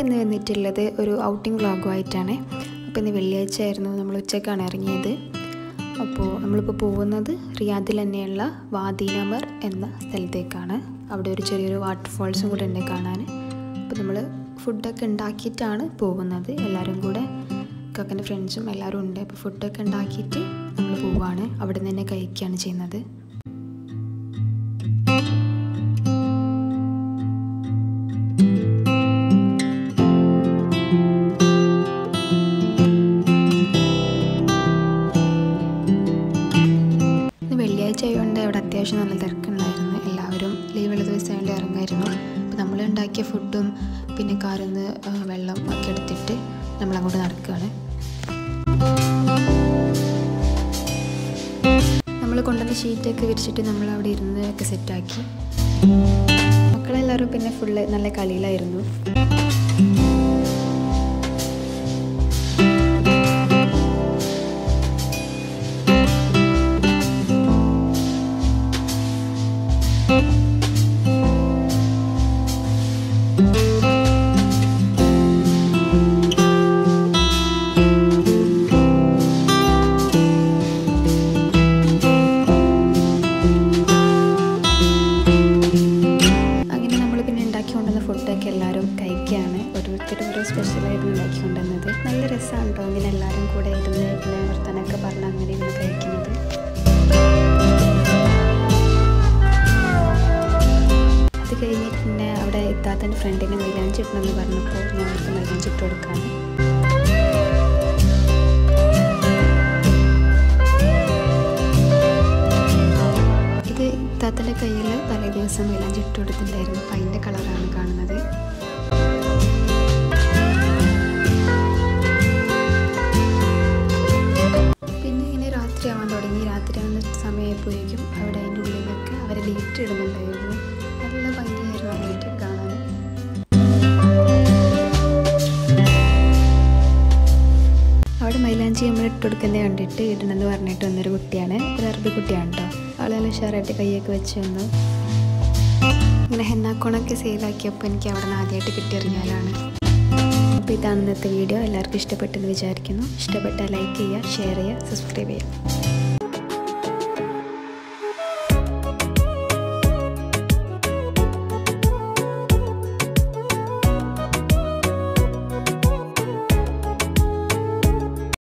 ഇന്ന് വന്നിട്ടുള്ളത് ഒരു ഔട്ടിംഗ് വ്ളോഗുമായിട്ടാണ് അപ്പോൾ ഇന്ന് വെള്ളിയാഴ്ച ആയിരുന്നു നമ്മൾ ഉച്ചക്കാണ് ഇറങ്ങിയത് അപ്പോൾ നമ്മളിപ്പോൾ പോകുന്നത് റിയാദിൽ തന്നെയുള്ള വാദി നമർ എന്ന സ്ഥലത്തേക്കാണ് അവിടെ ഒരു ചെറിയൊരു വാട്ടർഫോൾസും കൂടെ ഉണ്ട് കാണാൻ അപ്പോൾ നമ്മൾ ഫുഡൊക്കെ ഉണ്ടാക്കിയിട്ടാണ് പോകുന്നത് എല്ലാവരും കൂടെ കക്കൻ്റെ ഫ്രണ്ട്സും എല്ലാവരും ഉണ്ട് അപ്പോൾ ഫുഡൊക്കെ ഉണ്ടാക്കിയിട്ട് നമ്മൾ പോവുകയാണ് അവിടെ നിന്ന് തന്നെ കഴിക്കുകയാണ് ചെയ്യുന്നത് ഇന്ന് വെള്ളിയാഴ്ച ആയതുകൊണ്ട് അവിടെ അത്യാവശ്യം നല്ല തിരക്കുണ്ടായിരുന്നു എല്ലാവരും ലീവുള്ള ദിവസമായിട്ട് ഇറങ്ങായിരുന്നു അപ്പോൾ നമ്മൾ ഉണ്ടാക്കിയ ഫുഡും പിന്നെ കാറിൽ നിന്ന് വെള്ളം ഒക്കെ എടുത്തിട്ട് നമ്മൾ അങ്ങോട്ട് നടക്കുകയാണ് നമ്മൾ കൊണ്ടുവന്ന ഷീറ്റൊക്കെ വിരിച്ചിട്ട് നമ്മൾ അവിടെ ഇരുന്ന് ഒക്കെ സെറ്റാക്കി മക്കളെല്ലാവരും പിന്നെ ഫുള്ള് നല്ല കളിയിലായിരുന്നു അങ്ങനെ നമ്മൾ പിന്നെ ഉണ്ടാക്കി കൊണ്ടുവന്ന ഫുഡൊക്കെ എല്ലാവരും കഴിക്കുകയാണ് ഓരോരുത്തരും ഓരോ സ്പെഷ്യലായിരുന്നു ഉണ്ടാക്കി കൊണ്ടുവന്നത് നല്ല രസമാണ് കേട്ടോ ഇങ്ങനെ എല്ലാവരും കൂടെ ഇരുന്ന് പിന്നെ വർത്തനൊക്കെ പറഞ്ഞ് അങ്ങനെ ഇരുന്ന് കഴിക്കുന്നത് അത് കഴിഞ്ഞിട്ട് പിന്നെ അവിടെ ഇത്താത്തൻ്റെ ഫ്രണ്ടിന് മൈലാഞ്ചി ഇടണമെന്ന് പറഞ്ഞപ്പോൾ ഞങ്ങൾക്ക് മൈലാഞ്ചി ഇട്ട് കൊടുക്കാണ് ഇത് ഇത്താത്തൻ്റെ കയ്യിൽ തലേ ദിവസം മൈലാഞ്ചി ഇട്ട് കൊടുത്തിട്ടുണ്ടായിരുന്നു അപ്പം അതിൻ്റെ കളറാണ് കാണുന്നത് പിന്നെ ഇങ്ങനെ രാത്രി ആവാൻ തുടങ്ങി രാത്രി ആവുന്ന സമയമായപ്പോഴേക്കും അവിടെ അതിൻ്റെ ഉള്ളിലൊക്കെ അവർ ലൈറ്റ് ഇടുന്നുണ്ടായിരുന്നു നല്ല ഭംഗിയായിരുന്നു ആ ലൈറ്റ് കാണാൻ അവിടെ മൈലാഞ്ചി നമ്മൾ ഇട്ട് കൊടുക്കുന്നത് കണ്ടിട്ട് ഇടണമെന്ന് പറഞ്ഞിട്ട് വന്നൊരു കുട്ടിയാണ് ഒരു അറബി കുട്ടിയാണ് കേട്ടോ അവൾ നല്ല ഉഷാറായിട്ട് കൈയൊക്കെ വെച്ച് വന്നു ഇങ്ങനെ ഹെന്നാക്കോണൊക്കെ സെയിലാക്കിയപ്പോൾ എനിക്ക് അവിടെ നിന്ന് ആദ്യമായിട്ട് കിട്ടിയെറിഞ്ഞാലാണ് അപ്പോൾ ഇതാണ് ഇന്നത്തെ വീഡിയോ എല്ലാവർക്കും ഇഷ്ടപ്പെട്ടെന്ന് വിചാരിക്കുന്നു ഇഷ്ടപ്പെട്ടാൽ ലൈക്ക് ചെയ്യുക ഷെയർ ചെയ്യുക സബ്സ്ക്രൈബ് ചെയ്യുക